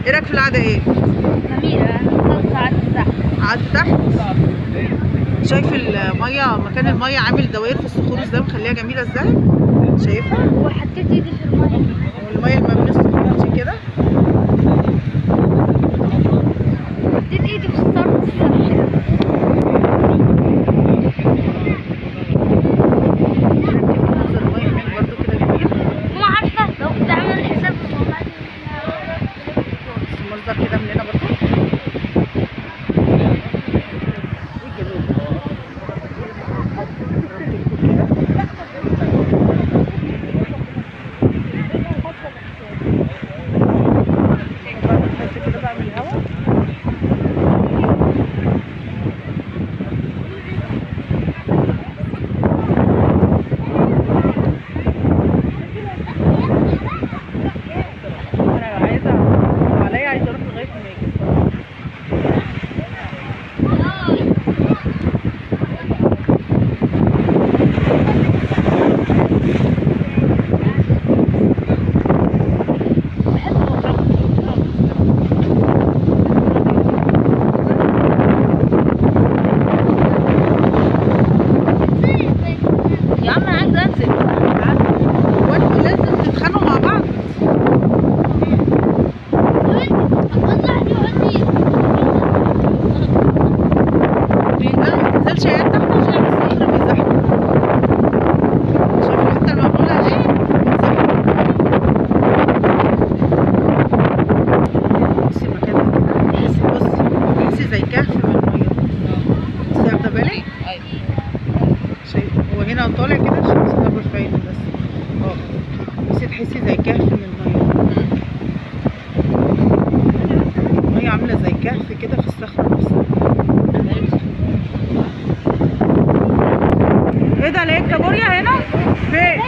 ايه رايك في القعده ايه جميلة خلص على التحت قعدت تحت شايف الميه مكان الميه عامل دوائر في الصخور ازاي مخليها جميله ازاي شايفها وحطيت ايدي في المية والميه اللي ما بين الصخور دي كده حطيت ايدي في الصرف السبت منظر الميه هناك برضو كده جميل مو عارفة لو كنت عامل حساب بس المنظر كده من هنا برضو ايه الجمال ده؟ بس كده بقى من الهوا انا عايزه عليا عايزه اروح لغايه ما اجي يا عم انا عايز انزل وانتوا لازم تتخانقوا مع بعض لا ما تنزلش يا تحت عشان الصخر بيزحلق شايف الحته المبلوله دي بصي المكان ده كده تحسي بصي تحسي زي كهف من الميه بصي واخده بالك شايف هو هنا طالع كده الشمس ده برفعين بس اه بصي تحسي زي كهف من الميه الميه عامله زي كهف كده في الصخره نفسها ايه ده لقيت كابوريا هنا فين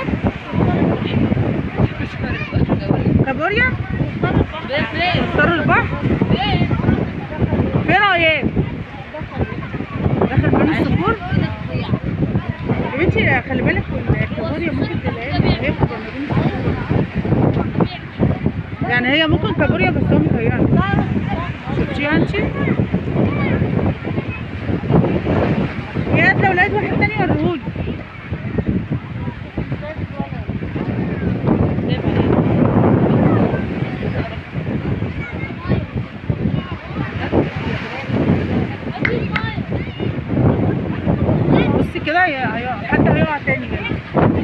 كابوريا صار البحر فين ايه داخل بين الصخور يا بنتي خلي بالك الكابوريا ممكن تلاقيها هيبقى ما بين الصخور يعني هي ممكن كابوريا بس هو متهيألي شفتيها انتي؟ يا لو لقيت واحد تاني وريهولي بصي كده هي- هي- حتى هيقع تاني يعني.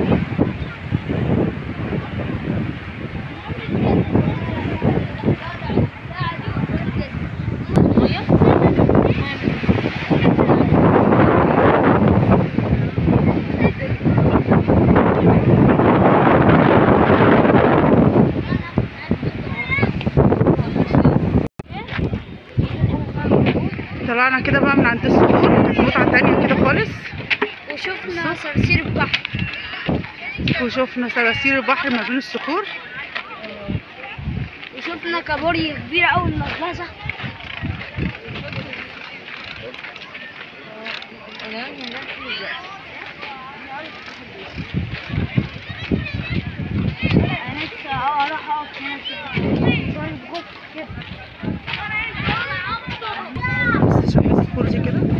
طلعنا كده بقى من عند الصخور كانت متعة تانية كده خالص وشفنا صراصير البحر وشوفنا صراصير البحر ما بين الصخور وشفنا كابوريا كبيرة أوي مغلظة أنا لسه أروح أقف هنا كده كده بس شوفي الصخور دي كده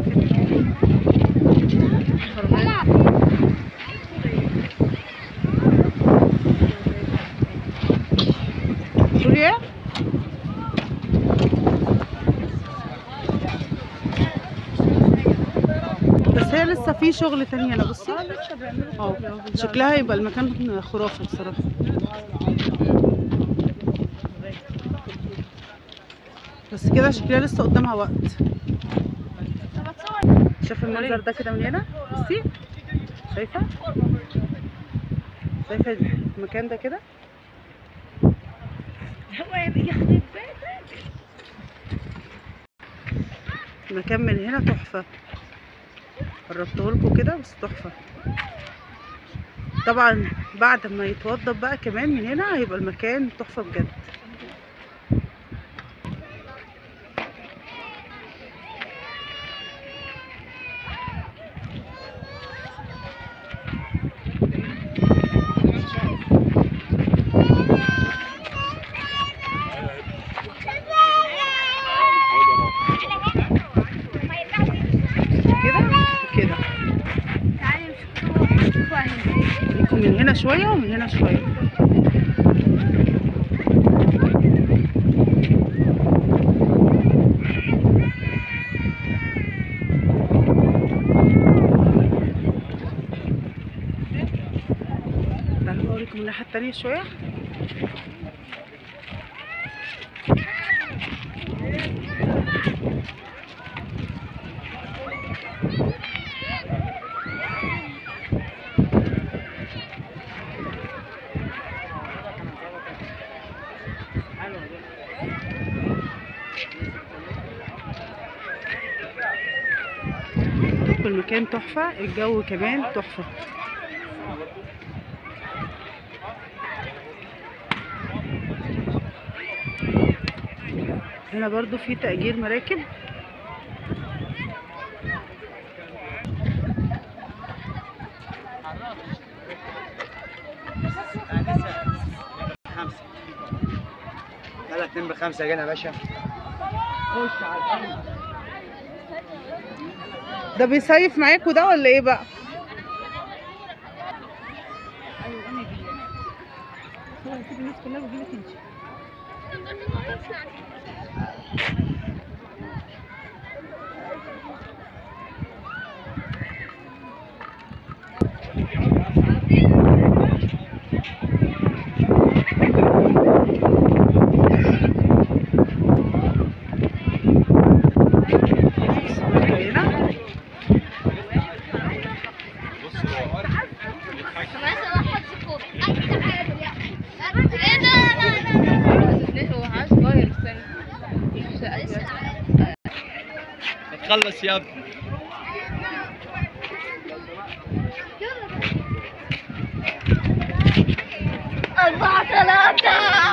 تقولي ايه؟ بس هي لسه في شغل تاني هنا بصي اه شكلها يبقى المكان خرافي بصراحة بس كده شكلها لسه قدامها وقت شايفه المنظر ده كده من هنا بصي شايفه شايفه المكان ده كده المكان من هنا تحفه قربته لكم كده بس تحفه طبعا بعد ما يتوضب بقى كمان من هنا هيبقى المكان تحفه بجد من هنا شويه ومن هنا شويه تعالوا اوريكم الناحيه التانيه شويه المكان تحفة الجو كمان تحفة هنا برضو في تأجير مراكب خمسة لا اتنين بخمسة جنيه يا باشا خش على الأرض ده بيصيف معاكوا ده ولا ايه بقى؟ هنا تخلص يا ابني أربعة ثلاثة